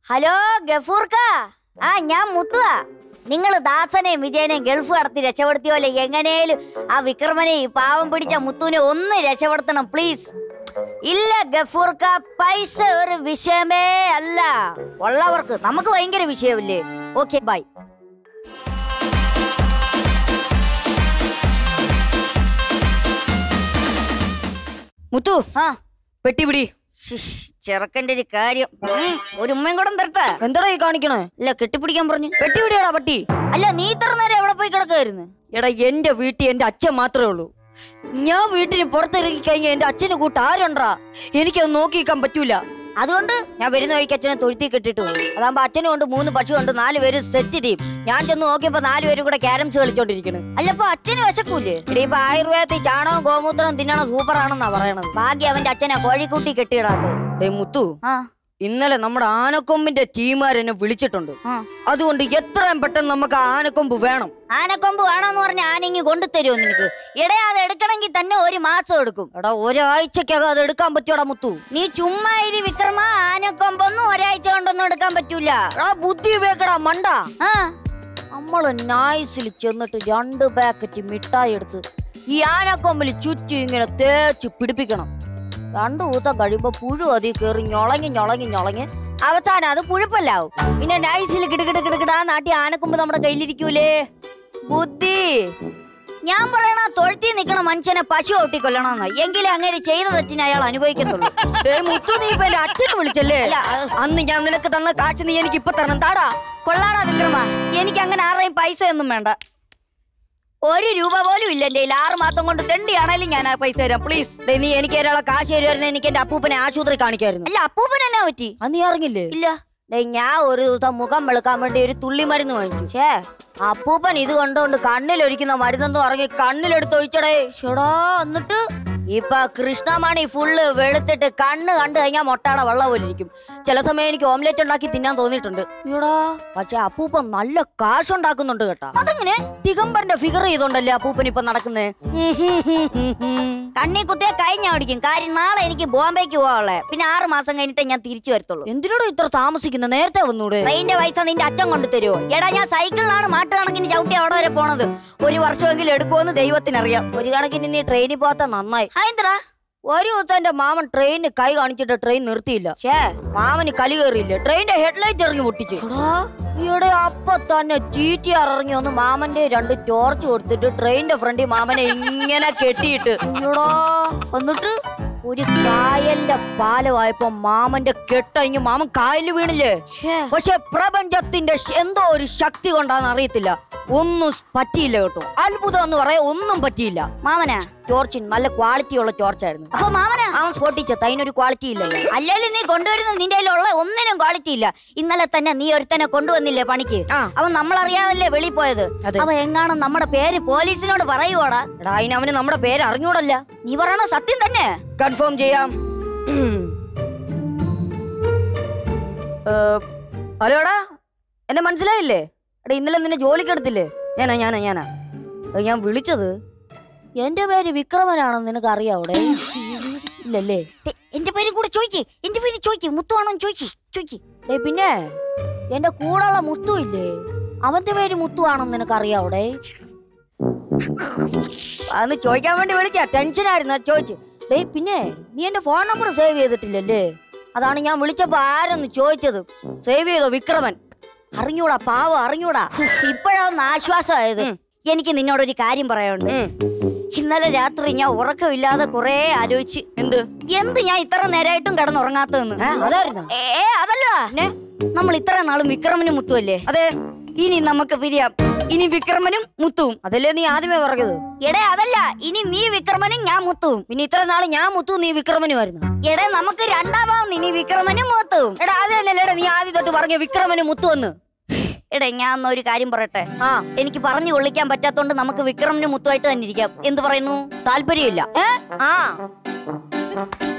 Hello ഗഫൂർക്ക ആ ഞാൻ മുത്തുവാ നിങ്ങൾ ദാസനെയും വിജയനെയും ഗൾഫ് കടത്തി രക്ഷപ്പെടുത്തിയോലെ എങ്ങനെയും ആ വിക്രമനെ ഈ പാവം പിടിച്ച മുത്തുവിനെ ഒന്ന് രക്ഷപ്പെടുത്തണം പ്ലീസ് ഇല്ല ഗഫൂർക്ക പൈസ ഒരു വിഷയമേ അല്ല ഉള്ളവർക്ക് നമുക്ക് ഭയങ്കര വിഷയമില്ലേ ഓക്കെ ബൈ മുത്തു ആ പെട്ടി പിടി ശ്ശിഷ്, ചെറുക്കന്റെ ഒരു കാര്യം ഉം, ഒരു ഉമ്മയും കൂടെ തരട്ടെ എന്താടാ ഈ കാണിക്കണേ അല്ല കെട്ടിപ്പിടിക്കാൻ പറഞ്ഞു പെട്ടി പിടിയാടാ പട്ടി അല്ല നീ ഇത്ര നേരം എവിടെ പോയി കിടക്കായിരുന്നു എടാ എന്റെ വീട്ടിൽ എന്റെ അച്ഛൻ മാത്രമേ ഉള്ളൂ ഞാൻ വീട്ടിന് പുറത്തിറങ്ങി കഴിഞ്ഞാൽ എന്റെ അച്ഛന് കൂട്ട് ആരുണ്ടാ എനിക്കത് നോക്കി നിൽക്കാൻ പറ്റൂല അതുകൊണ്ട് ഞാൻ വരുന്ന വഴിക്ക് അച്ഛനെ തൊഴുത്തി കെട്ടിട്ടു അതാകുമ്പോ അച്ഛനും ഉണ്ട് മൂന്ന് പശു ഉണ്ട് നാല് പേര് സെറ്റ് ചെയ്യും ഞാൻ ചെന്ന് നോക്കിയപ്പോ നാല് പേരും കൂടെ ക്യാരംസ് കളിച്ചോണ്ടിരിക്കണ് അല്ലപ്പോ അച്ഛന് വിശക്കൂലേ എടീ, ഇപ്പൊ ആയുർവേദത്തിൽ ചാണകം ഗോമൂത്രം തിന്നണം സൂപ്പർ ആണെന്നാ പറയണത് ഭാഗ്യം അവന്റെ അച്ഛനെ കോഴിക്കൂട്ടി കെട്ടിയിടാത്തത് ഡേ മുത്തു ആ ഇന്നലെ നമ്മുടെ ആനക്കൊമ്പിന്റെ ടീമുകാർ എന്നെ വിളിച്ചിട്ടുണ്ട് ആ. അതുകൊണ്ട് എത്രയും പെട്ടെന്ന് നമുക്ക് ആ ആനക്കൊമ്പ് വേണം ആനക്കൊമ്പ് വേണമെന്ന് പറഞ്ഞ ആനെങ്കി കൊണ്ടുതരുമോ നിനക്ക് എടേ അത് എടുക്കണമെങ്കിൽ തന്നെ ഒരു മാസം എടുക്കും എടാ ഒരാഴ്ചക്കകം അത് എടുക്കാൻ പറ്റുമോടാ മുത്തു നീ ചുമ്മാ ഇരി വിക്രമ ആനക്കൊമ്പൊന്നും ഒരാഴ്ച കൊണ്ടൊന്നും എടുക്കാൻ പറ്റൂല എടാ ബുദ്ധി ഉപയോഗിക്കടാ മണ്ട ആ നമ്മള് നൈസിൽ ചെന്നിട്ട് രണ്ട് പാക്കറ്റ് മിഠായി എടുത്ത് ഈ ആനക്കൊമ്പിൽ ചുറ്റും ഇങ്ങനെ തേച്ച് പിടിപ്പിക്കണം രണ്ടു ദിവസം കഴിയുമ്പോ പുഴു അതിൽ കയറി ഞൊളങ്ങി ഞൊളങ്ങി ഞൊളങ്ങി അവസാനം അത് പുഴുപ്പല്ലാവും പിന്നെ നൈസിൽ കിടുകിട കിടുകിടാ നാട്ടി ആനക്കൊമ്പ് നമ്മുടെ കയ്യിലിരിക്കൂലേ ബുദ്ധി ഞാൻ പറയണ തൊഴുത്തി നിൽക്കണ മനുഷ്യനെ പശു ഒട്ടിക്കൊല്ലണമെന്ന് എങ്കിലേ അങ്ങനെ ചെയ്ത തെറ്റിന് അയാൾ അനുഭവിക്കത്തുള്ളൂ ദേ മുത്തു നീ ഇപ്പൊ എന്റെ അച്ഛനെ വിളിച്ചല്ലേ അല്ല, അന്ന് ഞാൻ നിനക്ക് തന്ന കാശ് നീ എനിക്ക് ഇപ്പൊ തരണം താടാ കൊള്ളാടാ വിക്രമ എനിക്ക് അങ്ങനെ ആരുടെയും പൈസ ഒന്നും വേണ്ട ഒരു രൂപ പോലും ഇല്ല എന്റെ ആറ് മാസം കൊണ്ട് തെണ്ടിയാണേലും ഞാൻ ആ പൈസ തരാം പ്ലീസ് ദേ നീ എനിക്ക് ഒരാളെ കാശ് തരുമായിരുന്നു എനിക്ക് എന്റെ അപ്പൂപ്പനെ ആശുപത്രി കാണിക്കായിരുന്നു അല്ല അപ്പൂപ്പൻ എന്നാ പറ്റി അത് നീ അറിഞ്ഞില്ലേ ഇല്ല ദേ ഞാൻ ഒരു ദിവസം മുഖം വെളുക്കാൻ വേണ്ടി ഒരു തുള്ളി മരുന്ന് വാങ്ങിച്ചു ഷേ അപ്പൂപ്പൻ ഇത് കണ്ടോണ്ട് കണ്ണിലൊഴിക്കുന്ന മരുന്നെന്ന് പറഞ്ഞ് കണ്ണിലെടുത്ത് ഒഴിച്ചടേ ഷടാ എന്നിട്ട് ഇപ്പൊ കൃഷ്ണമണി ഫുള്ള് വെളുത്തിട്ട് കണ്ണ് കണ്ടു കഴിഞ്ഞാൽ മൊട്ടാടെ വെള്ളം പോലെ ഇരിക്കും ചില സമയം എനിക്ക് ഓംലെറ്റ് ഉണ്ടാക്കി തിന്നാൻ തോന്നിയിട്ടുണ്ട് എടാ പക്ഷെ അപ്പൂപ്പൻ നല്ല കാശ് ഉണ്ടാക്കുന്നുണ്ട് കേട്ടാ അതെങ്ങനെ ദിഗംബറിന്റെ ഫിഗർ ചെയ്തോണ്ടല്ലേ അപ്പൂപ്പൻ ഇപ്പൊ നടക്കുന്നേ കണ്ണി കുത്തിയെ കഴിഞ്ഞ ഓടിക്കും കാര്യം നാളെ എനിക്ക് ബോംബെക്ക് പോവാളെ പിന്നെ ആറ് മാസം കഴിഞ്ഞിട്ടേ ഞാൻ തിരിച്ചു വരത്തുള്ളൂ എന്തിനോട് ഇത്ര താമസിക്കുന്ന നേരത്തെ വന്നൂടെ ട്രെയിനിന്റെ പൈസ നിന്റെ അച്ഛൻ കൊണ്ടു തരുമോ എടാ ഞാൻ സൈക്കിളിലാണ് മാട്ടുകണക്കിന് ചവിട്ടി അവിടെ വരെ പോണത് ഒരു വർഷമെങ്കിലും എടുക്കുമെന്ന് ദൈവത്തിനറിയാം ഒരു കണക്കിന് നീ ട്രെയിനിൽ പോകാത്ത നന്നായി അതെന്തടാ ഒരു ദിവസം എന്റെ മാമൻ ട്രെയിനിന് കൈ കാണിച്ചിട്ട് ട്രെയിൻ നിർത്തിയില്ല ഷേ മാമന് കലി കയറിയില്ല ട്രെയിനിന്റെ ഹെഡ്ലൈറ്റ് ഇറങ്ങി പൊട്ടിച്ചു ഈയിടെ അപ്പൊ തന്നെ ചീറ്റി ഇറങ്ങി വന്ന് മാമന്റെ രണ്ട് ടോർച്ച് കൊടുത്തിട്ട് ട്രെയിനിന്റെ ഫ്രണ്ടിൽ മാമനെ ഇങ്ങനെ കെട്ടിയിട്ട് എടാ എന്നിട്ട് ഒരു കായലിന്റെ പാലമായപ്പോ മാമന്റെ കെട്ടഴിഞ്ഞ് മാമൻ കായലിൽ വീണില്ലേ പക്ഷെ പ്രപഞ്ചത്തിന്റെ ശ- എന്തോ ഒരു ശക്തി കൊണ്ടാന്ന് അറിയത്തില്ല ഒന്നും പറ്റിയില്ല കേട്ടോ അത്ഭുതം എന്ന് പറയാൻ ഒന്നും പറ്റിയില്ല മാമനാ ടോർച്ചിന് നല്ല ക്വാളിറ്റി ഉള്ള ടോർച്ചായിരുന്നു അപ്പൊ മാമനാ അവൻ സ്പോട്ടിച്ച അതിനൊരു ക്വാളിറ്റി ഇല്ലല്ലോ അല്ലേലും നീ കൊണ്ടുവരുന്നത് നിന്റെ കയ്യിലുള്ള ഒന്നിനും ക്വാളിറ്റി ഇല്ല ഇന്നലെ തന്നെ നീ ഒരുത്തനെ കൊണ്ടുവന്നില്ലേ പണിക്ക് ആ. അവൻ നമ്മളറിയാതല്ലേ വെളി പോയത് അതെ. അവൻ എങ്ങാണ് നമ്മുടെ പേര് പോലീസിനോട് പറയുവാടാ എടാ അതിന് അവന് നമ്മുടെ പേര് അറിഞ്ഞൂടല്ല നീ പറയണ സത്യം തന്നെ കൺഫേം ചെയ്യാം ഏ, ഹലോടാ എന്നെ മനസ്സിലായില്ലേ എടാ ഇന്നലെ നിന്നെ ജോലിക്ക് എടുത്തില്ലേ ഞാനാ ഞാനാ ഞാനാ ഏ, ഞാൻ വിളിച്ചത് എന്റെ പേര് വിക്രമനാണെന്ന് നിനക്ക് അറിയാവൂടെ ഇല്ലല്ലേ ദേ, എന്റെ പേരും കൂടെ ചോയ്ക്ക് എന്റെ പേര് ചോയ്ക്ക് മുത്തുവാണോ ചോയ്ക്ക് ചോയ്ക്ക് ഡേ പിന്നെ എന്റെ കൂടെയുള്ള മുത്തു ഇല്ലേ അവന്റെ പേര് മുത്തു ആണെന്ന് നിനക്ക് അറിയാവൂടെ അന്ന് ചോദിക്കാൻ വേണ്ടി വിളിച്ച ടെൻഷനായിരുന്നു അത് ചോദിച്ചു ഡേ പിന്നെ നീ എന്റെ ഫോൺ നമ്പർ സേവ് ചെയ്തിട്ടില്ലല്ലേ അതാണ് ഞാൻ വിളിച്ചപ്പോ ആരെന്ന് ചോദിച്ചത് സേവ് ചെയ്തോ വിക്രമൻ അറിഞ്ഞൂടാ പാവം അറിഞ്ഞൂടാ ഇപ്പോഴാണ് ആശ്വാസമായത് ഉം. എനിക്ക് നിന്നോടൊരു കാര്യം പറയാനുണ്ട് ഉം. ഇന്നലെ രാത്രി ഞാൻ ഉറക്കമില്ലാതെ കുറേ ആലോചിച്ച് എന്ത് എന്ത് ഞാൻ ഇത്ര നേരമായിട്ടും കിടന്നുറങ്ങാത്തതെന്ന് ഏ, അതായിരുന്നോ ഏ അതല്ലടാ നമ്മൾ ഇത്ര നാളും വിക്രമനും മുത്തുവല്ലേ അതെ ഇനി നമുക്ക് പിരിയാം ഇനി വിക്രമനും മുത്തുവും അതല്ലേ നീ ആദ്യമേ പറഞ്ഞത് എടേ അതല്ല ഇനി നീ വിക്രമനും ഞാൻ മുത്തുവും പിന്നെ ഇത്ര നാള് ഞാൻ മുത്തു നീ വിക്രമനുമായിരുന്നു എടേ നമുക്ക് രണ്ടാമാവും ഇനി വിക്രമനും മുത്തുവും എടാ അതല്ലേ നീ ആദ്യം തൊട്ട് പറഞ്ഞ വിക്രമന് മുത്തു എന്ന് എടേ ഞാൻ എന്നാ ഒരു കാര്യം പറയട്ടെ ആ എനിക്ക് പറഞ്ഞു കൊള്ളിക്കാൻ പറ്റാത്തോണ്ട് നമുക്ക് വിക്രമനും മുത്തുമായിട്ട് തന്നെ ഇരിക്കാം എന്ത് പറയുന്നു താല്പര്യമില്ല ഏ ആ